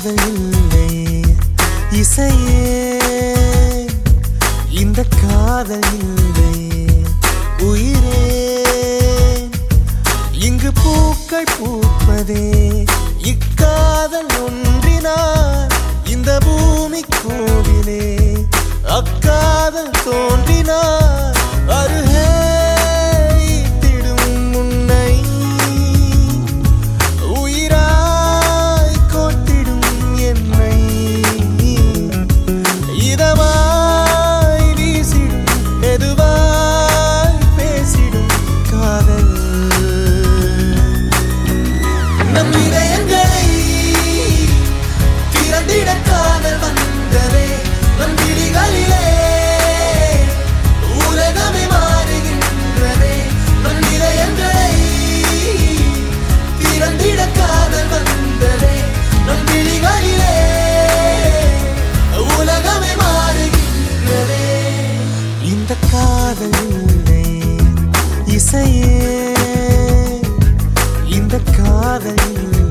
காதல் இல்லை இசையே இந்த காதல் இல்லை உயிரே இங்கு பூக்கள் பூப்பதே இக்காதல் ஒன்றினார் இந்த பூமி கோவிலே அக்காதல் தோன்றினார் அருகே ஈர்த்திடும் முன்னை உயிராய் கோட்டிடும் என்னை இதமாய் வீசிடும் எதுவாய் பேசிடும் காதல் நம் இதயங்களை திறந்திட காதல் வந்ததே நம் விழிகளிலே உலகமே மாறுகின்றதே நம் இதயங்களை திறந்திட காதல் வந்ததே நம் விழிகளிலே உலகமே மாறுகின்றதே இந்த காதல் இல்லை இசையே இந்த காதல் இல்லை